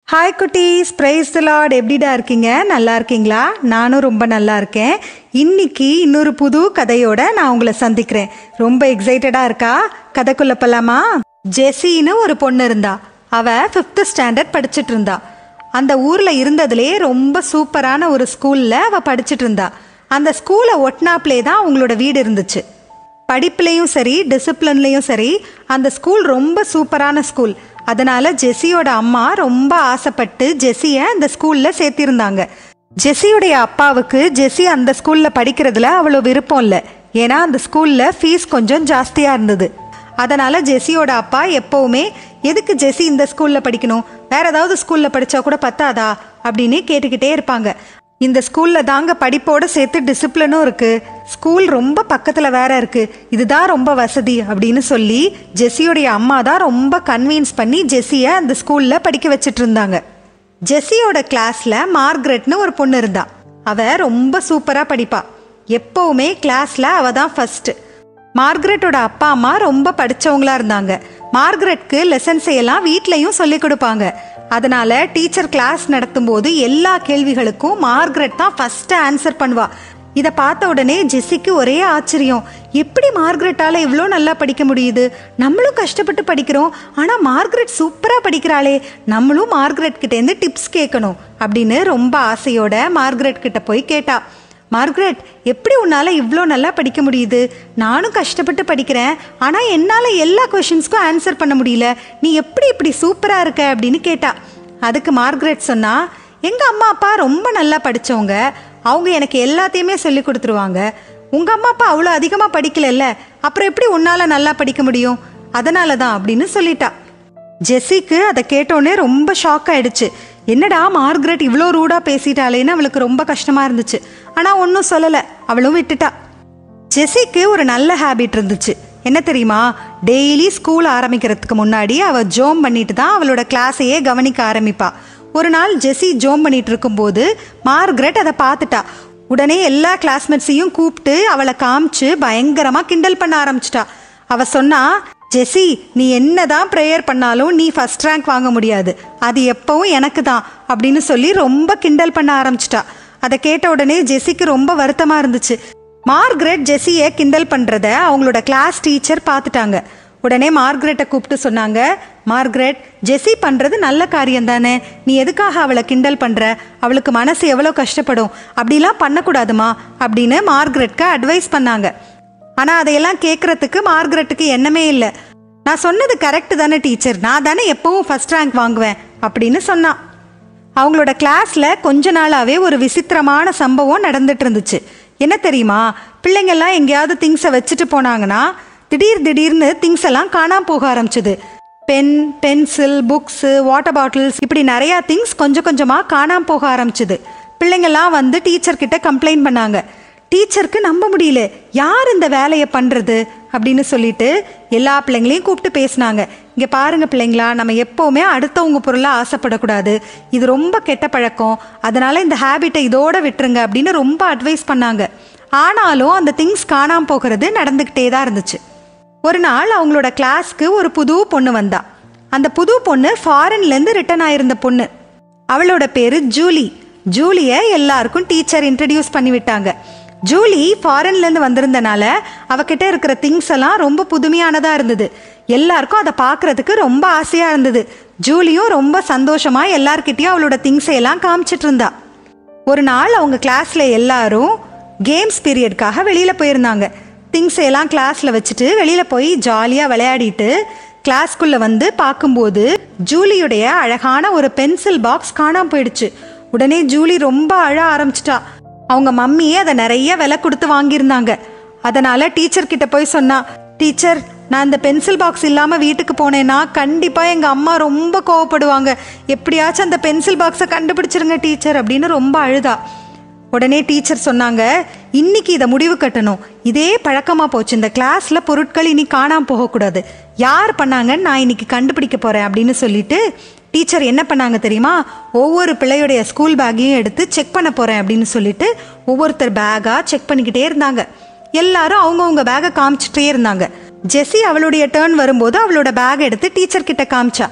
hi குட்டீஸ் praise the Lord எப்படிடா இருக்கீங்க நல்லா இருக்கீங்களா நானும் ரொம்ப நல்லா இருக்கேன் இன்னைக்கு இன்னொரு புது கதையோட நான் உங்களை சந்திக்கிறேன் ரொம்ப எக்ஸைட்டடா இருக்கா கதைக்குள்ள போலாமா ஜெசின்னு ஒரு பொண்ணு இருந்தா அவ ஃபிஃப்த் ஸ்டாண்டர்ட் படிச்சிட்டு இருந்தா அந்த ஊர்ல இருந்ததுலயே ரொம்ப சூப்பரான ஒரு ஸ்கூல்ல அவ படிச்சிட்டு இருந்தா அந்த ஸ்கூலை ஒட்டினாப்லே தான் அவங்களோட வீடு இருந்துச்சு படிப்புலையும் சரி டிசிப்ளின்லையும் சரி அந்த ஸ்கூல் ரொம்ப சூப்பரான ஸ்கூல் அதனால ஜெஸியோட அம்மா ரொம்ப ஆசைப்பட்டு ஜெஸியை அந்த ஸ்கூல்ல சேர்த்திருந்தாங்க ஜெஸியுடைய அப்பாவுக்கு ஜெஸி அந்த ஸ்கூல்ல படிக்கிறதுல அவ்வளோ விருப்பம் இல்லை ஏன்னா அந்த ஸ்கூல்ல ஃபீஸ் கொஞ்சம் ஜாஸ்தியா இருந்தது அதனால ஜெஸியோட அப்பா எப்பவுமே எதுக்கு ஜெஸி இந்த ஸ்கூல்ல படிக்கணும் வேற ஏதாவது ஸ்கூல்ல படிச்சா கூட பத்தாதா அப்படின்னு கேட்டுக்கிட்டே இருப்பாங்க இந்த ஸ்கூல்ல தாங்க படிப்போட சேர்த்து டிசிப்ளினும் இருக்கு ஸ்கூல் ரொம்ப பக்கத்துல வேற இருக்கு இதுதான் ரொம்ப வசதி அப்படின்னு சொல்லி ஜெஸியோடைய அம்மா தான் ரொம்ப கன்வின்ஸ் பண்ணி ஜெஸிய அந்த ஸ்கூல்ல படிக்க வச்சிட்டு இருந்தாங்க ஜெஸியோட கிளாஸ்ல மார்க்ரெட்னு ஒரு பொண்ணு இருந்தா அவ ரொம்ப சூப்பரா படிப்பா எப்பவுமே கிளாஸ்ல அவ தான் ஃபர்ஸ்ட் மார்கரெட்டோட அப்பா அம்மா ரொம்ப படிச்சவங்களா இருந்தாங்க மார்கரெட்க்கு லெசன்ஸ் எல்லாம் வீட்லயும் சொல்லி கொடுப்பாங்க அதனால டீச்சர் கிளாஸ் நடத்தும் போது எல்லா கேள்விகளுக்கும் மார்கரெட் தான் ஃபர்ஸ்ட் ஆன்சர் பண்ணுவா இதை பார்த்த உடனே ஜெஸ்ஸிக்கு ஒரே ஆச்சரியம் எப்படி மார்கரெட்டால இவ்வளோ நல்லா படிக்க முடியுது நம்மளும் கஷ்டப்பட்டு படிக்கிறோம் ஆனா மார்கரெட் சூப்பரா படிக்கிறாளே நம்மளும் மார்கரெட் கிட்ட இருந்து டிப்ஸ் கேட்கணும் அப்படின்னு ரொம்ப ஆசையோட மார்கரெட் கிட்ட போய் கேட்டா மார்கரெட் எப்படி உன்னால இவ்வளோ நல்லா படிக்க முடியுது நானும் கஷ்டப்பட்டு படிக்கிறேன் ஆனா என்னால எல்லா கொஷின்ஸ்க்கும் ஆன்சர் பண்ண முடியல நீ எப்படி இப்படி சூப்பரா இருக்க அப்படின்னு கேட்டா அதுக்கு மார்கரெட் சொன்னா எங்க அம்மா அப்பா ரொம்ப நல்லா படிச்சவங்க அவங்க எனக்கு எல்லாத்தையுமே சொல்லி கொடுத்துருவாங்க உங்க அம்மா அப்பா அவ்வளோ அதிகமா படிக்கலல்ல அப்புறம் எப்படி உன்னால நல்லா படிக்க முடியும் அதனால தான் அப்படின்னு சொல்லிட்டா ஜெஸிக்கு அதை கேட்டோன்னே ரொம்ப ஷாக் ஆயிடுச்சு என்னடா மார்கரெட் இவ்வளோ ரூடா பேசிட்டாளேன்னு அவளுக்கு ரொம்ப கஷ்டமா இருந்துச்சு ஆனா ஒன்றும் சொல்லலை அவளும் விட்டுட்டா ஜெஸிக்கு ஒரு நல்ல ஹேபிட் இருந்துச்சு என்ன தெரியுமா டெய்லி ஸ்கூல் ஆரம்பிக்கிறதுக்கு முன்னாடி அவ ஜோம் பண்ணிட்டு தான் அவளோட கிளாஸையே கவனிக்க ஆரம்பிப்பா ஒரு நாள் ஜெஸி ஜோம் பண்ணிட்டு இருக்கும்போது மார்கரெட் அதை பார்த்துட்டா உடனே எல்லா கிளாஸ்மேட்ஸையும் கூப்பிட்டு அவளை காமிச்சு பயங்கரமா கிண்டல் பண்ண ஆரம்பிச்சிட்டா அவ சொன்னா ஜெஸி நீ என்னதான் ப்ரேயர் பண்ணாலும் நீ ஃபர்ஸ்ட் ரேங்க் வாங்க முடியாது அது எப்பவும் எனக்கு தான் அப்படின்னு சொல்லி ரொம்ப கிண்டல் பண்ண ஆரம்பிச்சிட்டா அதை கேட்ட உடனே ஜெஸிக்கு ரொம்ப வருத்தமா இருந்துச்சு மார்கரெட் ஜெஸியை கிண்டல் பண்றத அவங்களோட கிளாஸ் டீச்சர் பார்த்துட்டாங்க உடனே மார்கரெட்டை கூப்பிட்டு சொன்னாங்க மார்கரெட் ஜெஸி பண்றது நல்ல காரியம் தானே நீ எதுக்காக அவளை கிண்டல் பண்ற அவளுக்கு மனசு எவ்வளோ கஷ்டப்படும் அப்படிலாம் பண்ணக்கூடாதுமா அப்படின்னு மார்கரெட்க்கு அட்வைஸ் பண்ணாங்க ஆனா அதையெல்லாம் கேட்கறதுக்கு மார்கரெட்டுக்கு எண்ணமே இல்லை நான் சொன்னது கரெக்ட் தானே டீச்சர் நான் தானே எப்பவும் ஃபர்ஸ்ட் ரேங்க் வாங்குவேன் அப்படின்னு சொன்னான் அவங்களோட கிளாஸ்ல கொஞ்ச நாளாவே ஒரு விசித்திரமான சம்பவம் நடந்துட்டு இருந்துச்சு என்ன தெரியுமா பிள்ளைங்கெல்லாம் எங்கேயாவது திங்ஸை வச்சுட்டு போனாங்கன்னா திடீர் திடீர்னு திங்ஸ் எல்லாம் காணாம போக ஆரம்பிச்சது pen pencil books water bottles இப்படி நிறையா திங்ஸ் கொஞ்சம் கொஞ்சமாக காணாம போக ஆரம்பிச்சது பிள்ளைங்கெல்லாம் வந்து டீச்சர் கிட்ட கம்ப்ளைண்ட் பண்ணாங்க டீச்சருக்கு நம்ப முடியல யார் இந்த வேலையை பண்றது அப்படின்னு சொல்லிட்டு எல்லா பிள்ளைங்களையும் கூப்பிட்டு பேசினாங்க இங்க பாருங்க பிள்ளைங்களா நம்ம எப்பவுமே அடுத்தவங்க பொருளை ஆசைப்படக்கூடாது இது ரொம்ப கெட்ட பழக்கம் அதனால இந்த ஹேபிட்டை இதோட விட்டுருங்க அப்படின்னு ரொம்ப அட்வைஸ் பண்ணாங்க ஆனாலும் அந்த திங்ஸ் காணாம போகிறது நடந்துக்கிட்டே தான் இருந்துச்சு ஒரு நாள் அவங்களோட கிளாஸ்க்கு ஒரு புது பொண்ணு வந்தா அந்த புது பொண்ணு ஃபாரின்ல இருந்து ரிட்டர்ன் ஆயிருந்த பொண்ணு அவளோட பேரு ஜூலி ஜூலிய எல்லாருக்கும் டீச்சர் இன்ட்ரடியூஸ் பண்ணி விட்டாங்க ஜூலி ஃபாரின்ல இருந்து வந்திருந்தனால அவகிட்ட இருக்கிற திங்ஸ் எல்லாம் ரொம்ப புதுமையானதா இருந்தது எல்லாருக்கும் அதை பார்க்கறதுக்கு ரொம்ப ஆசையா இருந்தது ஜூலியும் ரொம்ப சந்தோஷமா எல்லார்கிட்டயும் அவளோட திங்ஸை எல்லாம் காமிச்சிட்டு இருந்தா ஒரு நாள் அவங்க கிளாஸ்ல எல்லாரும் கேம்ஸ் பீரியட்காக வெளியில போயிருந்தாங்க திங்ஸ் எல்லாம் கிளாஸ்ல வச்சுட்டு வெளியில போய் ஜாலியா விளையாடிட்டு கிளாஸ்க்குள்ள வந்து பார்க்கும்போது ஜூலியுடைய அழகான ஒரு பென்சில் பாக்ஸ் காணாம போயிடுச்சு உடனே ஜூலி ரொம்ப அழ ஆரம்பிச்சிட்டா அவங்க மம்மியே அதை நிறைய விலை கொடுத்து வாங்கியிருந்தாங்க அதனால டீச்சர் கிட்ட போய் சொன்னா டீச்சர் நான் இந்த பென்சில் பாக்ஸ் இல்லாம வீட்டுக்கு போனேன்னா கண்டிப்பா எங்க அம்மா ரொம்ப கோவப்படுவாங்க எப்படியாச்சும் அந்த பென்சில் பாக்ஸை கண்டுபிடிச்சிருங்க டீச்சர் அப்படின்னு ரொம்ப அழுதா உடனே டீச்சர் சொன்னாங்க இன்னைக்கு இதை முடிவு கட்டணும் இதே பழக்கமா போச்சு இந்த கிளாஸ்ல பொருட்கள் இனி காணாம போகக்கூடாது யார் பண்ணாங்கன்னு நான் இன்னைக்கு கண்டுபிடிக்க போறேன் அப்படின்னு சொல்லிட்டு டீச்சர் என்ன பண்ணாங்க தெரியுமா ஒவ்வொரு பிள்ளையுடைய ஸ்கூல் பேக்கையும் எடுத்து செக் பண்ண போறேன் அப்படின்னு சொல்லிட்டு ஒவ்வொருத்தர் பேக்கா செக் பண்ணிக்கிட்டே இருந்தாங்க எல்லாரும் அவங்கவுங்க பேக்கை காமிச்சிட்டே இருந்தாங்க ஜெஸி அவளுடைய டேர்ன் வரும்போது அவளோட பேக் எடுத்து டீச்சர் கிட்ட காமிச்சா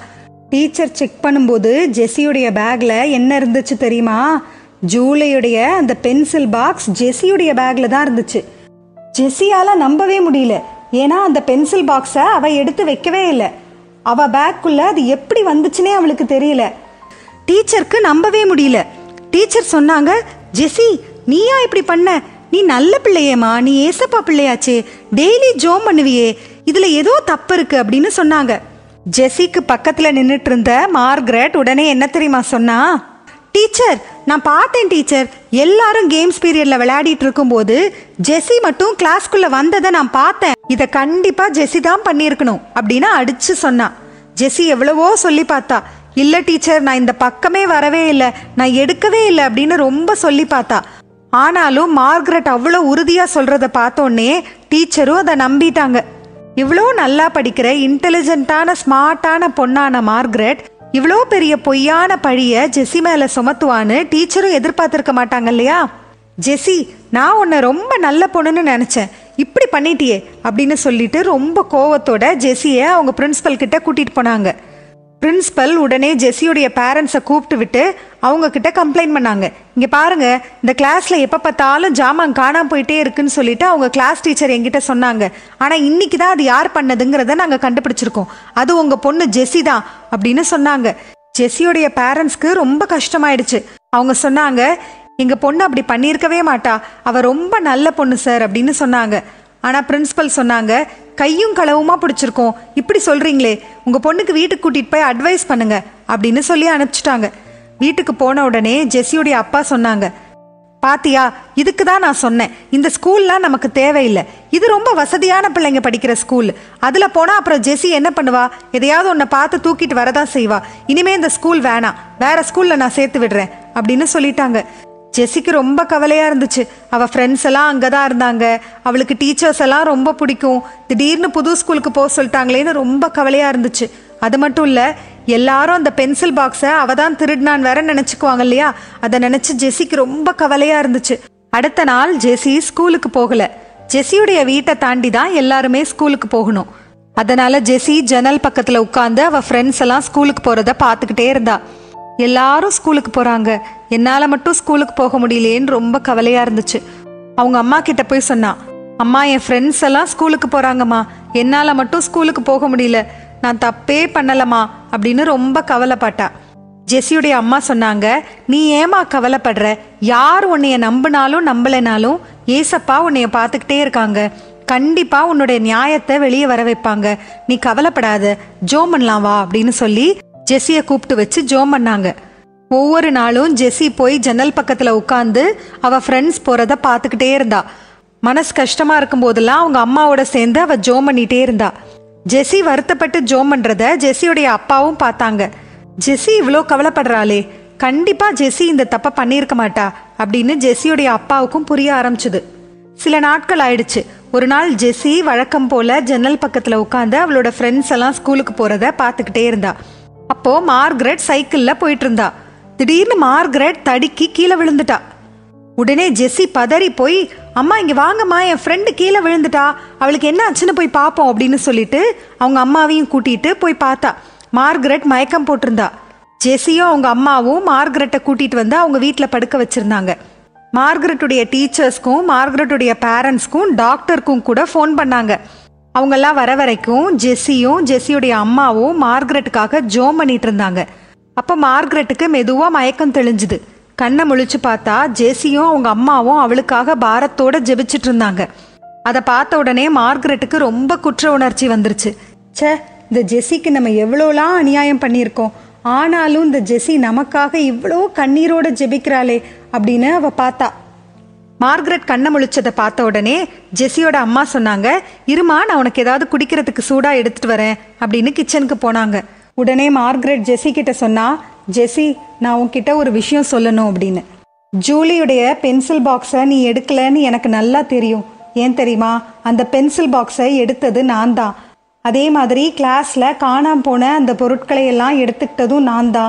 டீச்சர் செக் பண்ணும்போது ஜெஸ்ஸியுடைய பேக்ல என்ன இருந்துச்சு தெரியுமா ஜூலியுடைய அந்த பென்சில் பாக்ஸ் ஜெஸ்ஸியுடைய பேக்ல தான் இருந்துச்சு ஜெஸ்ஸியால நம்பவே முடியல ஏன்னா அந்த பென்சில் பாக்ஸை அவ எடுத்து வைக்கவே இல்லை அவ பேக்குள்ள அது எப்படி வந்துச்சுன்னே அவளுக்கு தெரியல டீச்சருக்கு நம்பவே முடியல டீச்சர் சொன்னாங்க ஜெஸ்ஸி நீயா இப்படி பண்ண நீ நல்ல பிள்ளையேம்மா நீ ஏசப்பா பிள்ளையாச்சே டெய்லி ஜோம் பண்ணுவியே இதுல ஏதோ தப்பு இருக்கு அப்படின்னு சொன்னாங்க ஜெஸ்ஸிக்கு பக்கத்துல நின்னுட்டு இருந்த மார்கரெட் உடனே என்ன தெரியுமா சொன்னா டீச்சர் நான் பார்த்தேன் டீச்சர் எல்லாரும் கேம்ஸ் பீரியட்ல விளையாடிட்டு இருக்கும்போது ஜெஸ்ஸி மட்டும் கிளாஸ்க்குள்ள வந்ததை நான் பார்த்தேன் இதை கண்டிப்பா ஜெஸ்ஸி தான் பண்ணியிருக்கணும் அப்படின்னு அடிச்சு சொன்னா ஜெஸ்ஸி எவ்வளவோ சொல்லி பார்த்தா இல்ல டீச்சர் நான் இந்த பக்கமே வரவே இல்லை நான் எடுக்கவே இல்லை அப்படின்னு ரொம்ப சொல்லி பார்த்தா ஆனாலும் மார்கரெட் அவ்வளோ உறுதியா சொல்றத பார்த்தோன்னே டீச்சரும் அதை நம்பிட்டாங்க இவ்வளோ நல்லா படிக்கிற இன்டெலிஜென்ட்டான ஸ்மார்ட்டான பொண்ணான மார்கரெட் இவ்வளோ பெரிய பொய்யான பழிய ஜெஸ்ஸி மேல சுமத்துவான்னு டீச்சரும் எதிர்பார்த்திருக்க மாட்டாங்க இல்லையா ஜெஸ்ஸி நான் உன்னை ரொம்ப நல்ல பொண்ணுன்னு நினைச்சேன் இப்படி பண்ணிட்டியே அப்படின்னு சொல்லிட்டு ரொம்ப கோவத்தோட ஜெஸ்ஸியை அவங்க பிரின்சிபல் கிட்ட கூட்டிட்டு போனாங்க பிரின்சிபல் உடனே ஜெஸ்ஸியுடைய பேரண்ட்ஸை கூப்பிட்டு விட்டு அவங்க கிட்ட கம்ப்ளைண்ட் பண்ணாங்க இங்க பாருங்க இந்த கிளாஸ்ல எப்ப பார்த்தாலும் ஜாமான் காணாம போயிட்டே இருக்குன்னு சொல்லிட்டு அவங்க கிளாஸ் டீச்சர் என்கிட்ட சொன்னாங்க ஆனா இன்னைக்கு தான் அது யார் பண்ணதுங்கிறத நாங்க கண்டுபிடிச்சிருக்கோம் அது உங்க பொண்ணு ஜெஸ்ஸி தான் அப்படின்னு சொன்னாங்க ஜெஸ்ஸியுடைய பேரண்ட்ஸ்க்கு ரொம்ப கஷ்டமாயிடுச்சு அவங்க சொன்னாங்க எங்க பொண்ணு அப்படி பண்ணியிருக்கவே மாட்டா அவ ரொம்ப நல்ல பொண்ணு சார் அப்படின்னு சொன்னாங்க ஆனா பிரின்சிபல் சொன்னாங்க கையும் களவுமா பிடிச்சிருக்கோம் இப்படி சொல்றீங்களே உங்க பொண்ணுக்கு வீட்டுக்கு கூட்டிட்டு போய் அட்வைஸ் பண்ணுங்க அப்படின்னு சொல்லி அனுப்பிச்சிட்டாங்க வீட்டுக்கு போன உடனே ஜெஸ்ஸியுடைய அப்பா சொன்னாங்க பாத்தியா இதுக்கு தான் நான் சொன்னேன் இந்த ஸ்கூல்லாம் நமக்கு தேவையில்லை இது ரொம்ப வசதியான பிள்ளைங்க படிக்கிற ஸ்கூல் அதுல போனா அப்புறம் ஜெஸ்ஸி என்ன பண்ணுவா எதையாவது உன்னை பார்த்து தூக்கிட்டு வரதான் செய்வா இனிமே இந்த ஸ்கூல் வேணாம் வேற ஸ்கூல்ல நான் சேர்த்து விடுறேன் அப்படின்னு சொல்லிட்டாங்க ஜெஸ்ஸிக்கு ரொம்ப கவலையா இருந்துச்சு அவ ஃப்ரெண்ட்ஸ் எல்லாம் அங்கதான் இருந்தாங்க அவளுக்கு டீச்சர்ஸ் எல்லாம் ரொம்ப பிடிக்கும் திடீர்னு புது ஸ்கூலுக்கு போக சொல்லிட்டாங்களேன்னு ரொம்ப கவலையா இருந்துச்சு அது மட்டும் இல்ல எல்லாரும் அந்த பென்சில் பாக்ஸை அவ தான் திருடினான் வேற நினைச்சுக்குவாங்க இல்லையா அதை நினைச்சு ஜெஸ்ஸிக்கு ரொம்ப கவலையா இருந்துச்சு அடுத்த நாள் ஜெஸ்ஸி ஸ்கூலுக்கு போகல ஜெஸ்ஸியுடைய வீட்டை தாண்டி தான் எல்லாருமே ஸ்கூலுக்கு போகணும் அதனால ஜெஸ்ஸி ஜன்னல் பக்கத்துல உட்கார்ந்து அவ ஃப்ரெண்ட்ஸ் எல்லாம் ஸ்கூலுக்கு போறத பார்த்துக்கிட்டே இருந்தா எல்லாரும் ஸ்கூலுக்கு போறாங்க என்னால மட்டும் ஸ்கூலுக்கு போக முடியலையேன்னு ரொம்ப கவலையா இருந்துச்சு அவங்க அம்மா கிட்ட போய் சொன்னா அம்மா என் ஃப்ரெண்ட்ஸ் எல்லாம் ஸ்கூலுக்கு போறாங்கம்மா என்னால மட்டும் ஸ்கூலுக்கு போக முடியல நான் தப்பே பண்ணலம்மா அப்படின்னு ரொம்ப கவலைப்பட்டா ஜெஸ்ஸியுடைய அம்மா சொன்னாங்க நீ ஏமா கவலைப்படுற யார் உன்னைய நம்பினாலும் நம்பலைனாலும் ஏசப்பா உன்னைய பார்த்துக்கிட்டே இருக்காங்க கண்டிப்பா உன்னுடைய நியாயத்தை வெளியே வர வைப்பாங்க நீ கவலைப்படாத ஜோம் பண்ணலாம் வா அப்படின்னு சொல்லி ஜெஸ்ஸிய கூப்பிட்டு வச்சு ஜோம் பண்ணாங்க ஒவ்வொரு நாளும் ஜெஸ்ஸி போய் ஜன்னல் பக்கத்துல உட்காந்து அவ ஃப்ரெண்ட்ஸ் போறத பார்த்துக்கிட்டே இருந்தா மனசு கஷ்டமா இருக்கும் போதெல்லாம் அவங்க அம்மாவோட சேர்ந்து அவ ஜோம் பண்ணிட்டே இருந்தா ஜெஸ்ஸி வருத்தப்பட்டு ஜோம் பண்றத ஜெஸ்ஸியுடைய அப்பாவும் பார்த்தாங்க ஜெஸ்ஸி இவ்வளோ கவலைப்படுறாளே கண்டிப்பா ஜெஸ்ஸி இந்த தப்பை பண்ணியிருக்க மாட்டா அப்படின்னு ஜெஸ்ஸியுடைய அப்பாவுக்கும் புரிய ஆரம்பிச்சுது சில நாட்கள் ஆயிடுச்சு ஒரு நாள் ஜெஸ்ஸி வழக்கம் போல ஜன்னல் பக்கத்துல உட்காந்து அவளோட ஃப்ரெண்ட்ஸ் எல்லாம் ஸ்கூலுக்கு போறத பார்த்துக்கிட்டே இருந்தா அப்போ மார்கரெட் சைக்கிள்ல போயிட்டு இருந்தா திடீர்னு மார்கரெட் தடுக்கி கீழே விழுந்துட்டா உடனே ஜெஸ்ஸி பதறி போய் அம்மா இங்க வாங்கம்மா என் ஃப்ரெண்டு கீழே விழுந்துட்டா அவளுக்கு என்ன ஆச்சுன்னு போய் பார்ப்போம் அப்படின்னு சொல்லிட்டு அவங்க அம்மாவையும் கூட்டிட்டு போய் பார்த்தா மார்கரெட் மயக்கம் போட்டிருந்தா ஜெஸ்ஸியும் அவங்க அம்மாவும் மார்கரெட்டை கூட்டிட்டு வந்து அவங்க வீட்டில் படுக்க வச்சிருந்தாங்க மார்கரெட்டுடைய டீச்சர்ஸ்க்கும் மார்கரெட்டுடைய பேரண்ட்ஸ்க்கும் டாக்டருக்கும் கூட ஃபோன் பண்ணாங்க அவங்கெல்லாம் வர வரைக்கும் ஜெஸ்ஸியும் ஜெஸ்ஸியுடைய அம்மாவும் மார்கரெட்டுக்காக ஜோம் பண்ணிட்டு இருந்தாங்க அப்போ மார்கரெட்டுக்கு மெதுவாக மயக்கம் தெளிஞ்சுது கண்ணை முழிச்சு பார்த்தா ஜெஸ்ஸியும் அவங்க அம்மாவும் அவளுக்காக பாரத்தோட ஜெபிச்சிட்டு இருந்தாங்க அதை பார்த்த உடனே மார்கரெட்டுக்கு ரொம்ப குற்ற உணர்ச்சி வந்துருச்சு ச்சே இந்த ஜெஸ்ஸிக்கு நம்ம எவ்வளோலாம் அநியாயம் பண்ணியிருக்கோம் ஆனாலும் இந்த ஜெஸ்ஸி நமக்காக இவ்வளோ கண்ணீரோட ஜெபிக்கிறாளே அப்படின்னு அவ பார்த்தா மார்கரெட் கண்ணை முழிச்சதை பார்த்த உடனே ஜெஸ்ஸியோட அம்மா சொன்னாங்க இருமா நான் உனக்கு ஏதாவது குடிக்கிறதுக்கு சூடா எடுத்துட்டு வரேன் அப்படின்னு கிச்சனுக்கு போனாங்க உடனே மார்கரெட் ஜெஸ்ஸி கிட்ட சொன்னா ஜெஸ்ஸி நான் உன்கிட்ட ஒரு விஷயம் சொல்லணும் அப்படின்னு ஜூலியுடைய பென்சில் பாக்ஸை நீ எடுக்கலன்னு எனக்கு நல்லா தெரியும் ஏன் தெரியுமா அந்த பென்சில் பாக்ஸை எடுத்தது நான் தான் அதே மாதிரி கிளாஸ்ல காணாம போன அந்த பொருட்களை எல்லாம் எடுத்துக்கிட்டதும் நான் தான்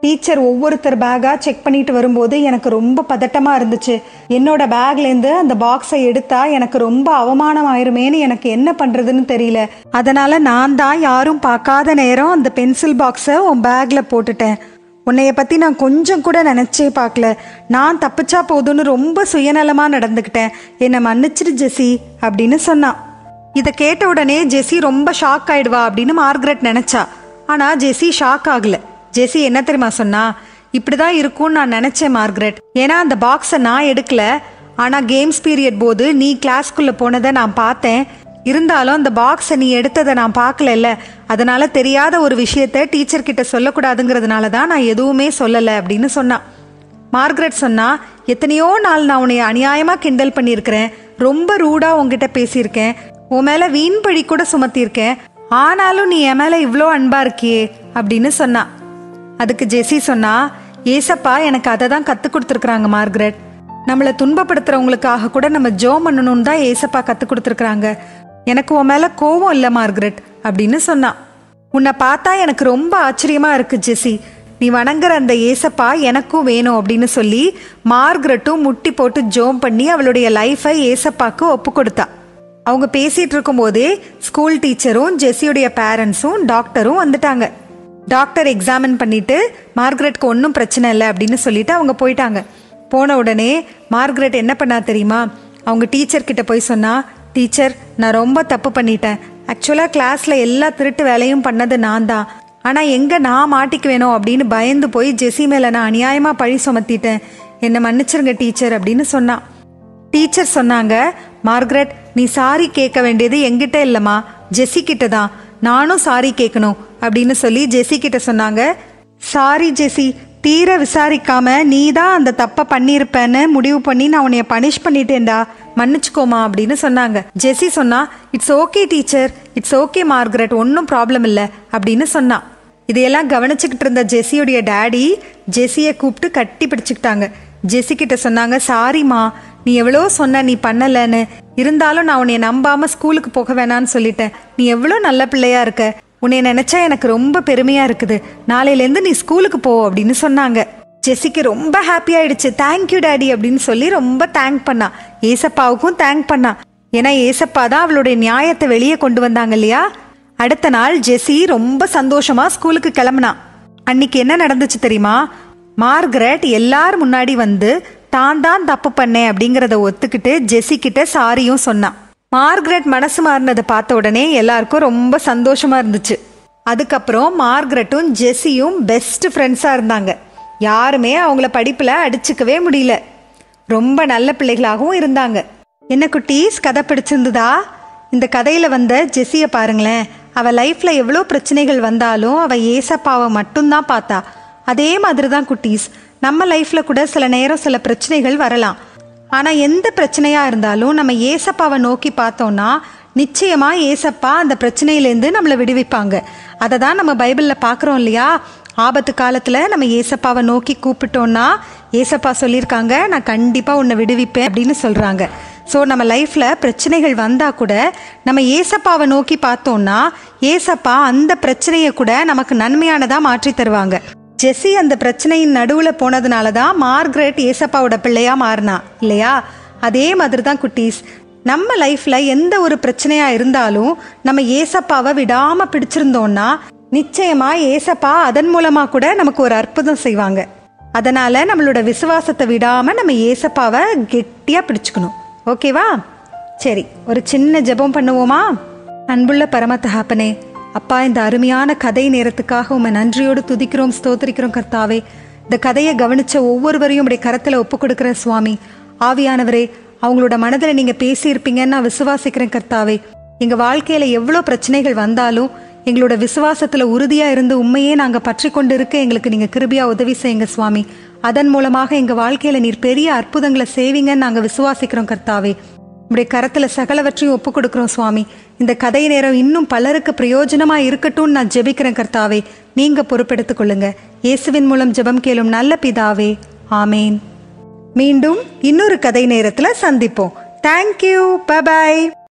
டீச்சர் ஒவ்வொருத்தர் பேக்காக செக் பண்ணிட்டு வரும்போது எனக்கு ரொம்ப பதட்டமாக இருந்துச்சு என்னோட பேக்லேருந்து அந்த பாக்ஸை எடுத்தா எனக்கு ரொம்ப அவமானம் ஆயிருமேன்னு எனக்கு என்ன பண்ணுறதுன்னு தெரியல அதனால நான் தான் யாரும் பார்க்காத நேரம் அந்த பென்சில் பாக்ஸை உன் பேக்கில் போட்டுட்டேன் உன்னைய பற்றி நான் கொஞ்சம் கூட நினச்சே பார்க்கல நான் தப்பிச்சா போதும்னு ரொம்ப சுயநலமாக நடந்துக்கிட்டேன் என்னை மன்னிச்சிடு ஜெசி அப்படின்னு சொன்னான் இதை கேட்ட உடனே ஜெசி ரொம்ப ஷாக் ஆயிடுவா அப்படின்னு மார்கரெட் நினைச்சா ஆனா ஜெசி ஷாக் ஆகல ஜெசி என்ன தெரியுமா சொன்னா இப்படிதான் இருக்கும்னு நான் நினைச்சேன் மார்கரெட் ஏன்னா அந்த பாக்ஸை நான் எடுக்கல ஆனா கேம்ஸ் பீரியட் போது நீ கிளாஸ்க்குள்ள போனதை நான் பார்த்தேன் இருந்தாலும் அந்த பாக்ஸை நீ எடுத்ததை நான் பார்க்கலல்ல அதனால தெரியாத ஒரு விஷயத்த டீச்சர் கிட்ட சொல்லக்கூடாதுங்கிறதுனால தான் நான் எதுவுமே சொல்லலை அப்படின்னு சொன்னான் மார்கரெட் சொன்னா எத்தனையோ நாள் நான் உன்னை அநியாயமா கிண்டல் பண்ணியிருக்கிறேன் ரொம்ப ரூடா உன்கிட்ட பேசியிருக்கேன் உன் மேல வீண் பழி கூட சுமத்தியிருக்கேன் ஆனாலும் நீ என் மேல இவ்வளோ அன்பா இருக்கியே அப்படின்னு சொன்னா அதுக்கு ஜெசி சொன்னா ஏசப்பா எனக்கு அதை தான் கத்து கொடுத்துருக்குறாங்க மார்கரெட் நம்மளை துன்பப்படுத்துறவங்களுக்காக கூட நம்ம ஜோ பண்ணணும்னு தான் ஏசப்பா கத்து கொடுத்துருக்குறாங்க எனக்கு உன் மேல கோவம் இல்லை மார்கரெட் அப்படின்னு சொன்னா உன்னை பார்த்தா எனக்கு ரொம்ப ஆச்சரியமா இருக்கு ஜெசி நீ வணங்குற அந்த ஏசப்பா எனக்கும் வேணும் அப்படின்னு சொல்லி மார்கரெட்டும் முட்டி போட்டு ஜோம் பண்ணி அவளுடைய லைஃபை ஏசப்பாக்கு ஒப்பு கொடுத்தா அவங்க பேசிட்டு இருக்கும்போதே ஸ்கூல் டீச்சரும் ஜெஸ்ஸியுடைய பேரண்ட்ஸும் டாக்டரும் வந்துட்டாங்க டாக்டர் எக்ஸாமின் பண்ணிட்டு மார்கரெட்க்கு ஒன்றும் பிரச்சனை இல்லை அப்படின்னு சொல்லிட்டு அவங்க போயிட்டாங்க போன உடனே மார்கரெட் என்ன பண்ணா தெரியுமா அவங்க டீச்சர் கிட்ட போய் சொன்னா டீச்சர் நான் ரொம்ப தப்பு பண்ணிட்டேன் ஆக்சுவலாக கிளாஸில் எல்லா திருட்டு வேலையும் பண்ணது நான் தான் ஆனால் எங்கே நான் மாட்டிக்குவேனோ அப்படின்னு பயந்து போய் ஜெஸி மேலே நான் அநியாயமாக பழி சுமத்திட்டேன் என்னை மன்னிச்சிருங்க டீச்சர் அப்படின்னு சொன்னான் டீச்சர் சொன்னாங்க மார்கரெட் நீ சாரி கேட்க வேண்டியது எங்கிட்ட இல்லைம்மா ஜெஸி கிட்ட தான் நானும் சாரி கேட்கணும் அப்படின்னு சொல்லி ஜெஸி கிட்ட சொன்னாங்க சாரி ஜெஸி தீர விசாரிக்காம நீ தான் அந்த தப்பை பண்ணியிருப்பேன்னு முடிவு பண்ணி நான் உன்னைய பனிஷ் பண்ணிட்டேன்டா மன்னிச்சுக்கோமா அப்படின்னு சொன்னாங்க ஜெஸி சொன்னா it's okay teacher it's okay Margaret ஒன்றும் ப்ராப்ளம் இல்லை அப்படின்னு சொன்னா இதையெல்லாம் கவனிச்சுக்கிட்டு இருந்த ஜெஸியுடைய டேடி ஜெஸியை கூப்பிட்டு கட்டி பிடிச்சுக்கிட்டாங்க ஜெஸி கிட்ட சொன்னாங்க சாரிம்மா நீ எவ்வளோ சொன்ன நீ பண்ணலன்னு இருந்தாலும் நான் உன்னை நம்பாம ஸ்கூலுக்கு போக வேணான்னு சொல்லிட்டேன் நீ எவ்வளோ நல்ல பிள்ளையா இருக்க உன்னை நினைச்சா எனக்கு ரொம்ப பெருமையா இருக்குது நாளையிலேருந்து நீ ஸ்கூலுக்கு போ அப்படின்னு சொன்னாங்க ஜெஸிக்கு ரொம்ப ஹாப்பி ஆயிடுச்சு தேங்க்யூ டாடி அப்படின்னு சொல்லி ரொம்ப தேங்க் பண்ணா ஏசப்பாவுக்கும் தேங்க் பண்ணா ஏன்னா ஏசப்பா தான் அவளுடைய நியாயத்தை வெளியே கொண்டு வந்தாங்க இல்லையா அடுத்த நாள் ஜெஸி ரொம்ப சந்தோஷமா ஸ்கூலுக்கு கிளம்புனா அன்னைக்கு என்ன நடந்துச்சு தெரியுமா மார்கரெட் எல்லார் முன்னாடி வந்து தான் தான் தப்பு பண்ணேன் அப்படிங்கறத ஒத்துக்கிட்டு ஜெஸி கிட்ட சாரியும் சொன்னான் மார்கரெட் மனசு மாறினதை பார்த்த உடனே எல்லாருக்கும் ரொம்ப சந்தோஷமா இருந்துச்சு அதுக்கப்புறம் மார்கரெட்டும் ஜெஸியும் பெஸ்ட் ஃப்ரெண்ட்ஸா இருந்தாங்க யாருமே அவங்கள படிப்புல அடிச்சுக்கவே முடியல ரொம்ப நல்ல பிள்ளைகளாகவும் இருந்தாங்க என்ன குட்டீஸ் கதை பிடிச்சிருந்ததா இந்த கதையில வந்த ஜெஸியை பாருங்களேன் அவ லைஃப்ல எவ்வளோ பிரச்சனைகள் வந்தாலும் அவ ஏசப்பாவை மட்டும்தான் பார்த்தா அதே மாதிரி தான் குட்டீஸ் நம்ம லைஃப்ல கூட சில நேரம் சில பிரச்சனைகள் வரலாம் ஆனா எந்த பிரச்சனையா இருந்தாலும் நம்ம ஏசப்பாவை நோக்கி பார்த்தோம்னா நிச்சயமா ஏசப்பா அந்த பிரச்சனையிலேருந்து நம்மளை விடுவிப்பாங்க அதை தான் நம்ம பைபிள்ல பார்க்குறோம் இல்லையா ஆபத்து காலத்துல நம்ம ஏசப்பாவை நோக்கி கூப்பிட்டோம்னா ஏசப்பா சொல்லியிருக்காங்க நான் கண்டிப்பா உன்னை விடுவிப்பேன் அப்படின்னு சொல்றாங்க ஸோ நம்ம லைஃப்ல பிரச்சனைகள் வந்தா கூட நம்ம ஏசப்பாவை நோக்கி பார்த்தோம்னா ஏசப்பா அந்த பிரச்சனையை கூட நமக்கு நன்மையானதா மாற்றி தருவாங்க ஜெஸி அந்த பிரச்சனையின் நடுவுல போனதுனால தான் மார்கரெட் ஏசப்பாவோட பிள்ளையா மாறினா இல்லையா அதே மாதிரி தான் குட்டீஸ் நம்ம லைஃப்ல எந்த ஒரு பிரச்சனையா இருந்தாலும் நம்ம ஏசப்பாவை விடாம பிடிச்சிருந்தோம்னா நிச்சயமா ஏசப்பா அதன் மூலமா கூட நமக்கு ஒரு அற்புதம் செய்வாங்க அதனால நம்மளோட விசுவாசத்தை விடாம நம்ம ஏசப்பாவை கெட்டியா பிடிச்சுக்கணும் ஓகேவா சரி ஒரு சின்ன ஜெபம் பண்ணுவோமா அன்புள்ள பரம தகப்பனே அப்பா இந்த அருமையான கதை நேரத்துக்காக உமை நன்றியோடு துதிக்கிறோம் ஸ்தோத்திரிக்கிறோம் கர்த்தாவே இந்த கதையை கவனிச்ச ஒவ்வொருவரையும் உடைய கரத்துல ஒப்பு கொடுக்கிற சுவாமி ஆவியானவரே அவங்களோட மனதில் நீங்க பேசியிருப்பீங்கன்னு நான் விசுவாசிக்கிறேன் கர்த்தாவே எங்க வாழ்க்கையில எவ்வளோ பிரச்சனைகள் வந்தாலும் எங்களோட விசுவாசத்துல உறுதியா இருந்து உண்மையே நாங்க பற்றி கொண்டு இருக்க எங்களுக்கு நீங்க கிருபியா உதவி செய்யுங்க சுவாமி அதன் மூலமாக எங்க வாழ்க்கையில நீர் பெரிய அற்புதங்களை செய்வீங்கன்னு நாங்க விசுவாசிக்கிறோம் கர்த்தாவே உடைய கரத்துல சகலவற்றையும் ஒப்பு கொடுக்கிறோம் சுவாமி இந்த கதை நேரம் இன்னும் பலருக்கு பிரயோஜனமா இருக்கட்டும்னு நான் ஜெபிக்கிறேன் கர்த்தாவே நீங்க பொறுப்பெடுத்துக் கொள்ளுங்க இயேசுவின் மூலம் ஜெபம் கேளும் நல்ல பிதாவே ஆமேன் மீண்டும் இன்னொரு கதை நேரத்துல சந்திப்போம் தேங்க்யூ பபாய்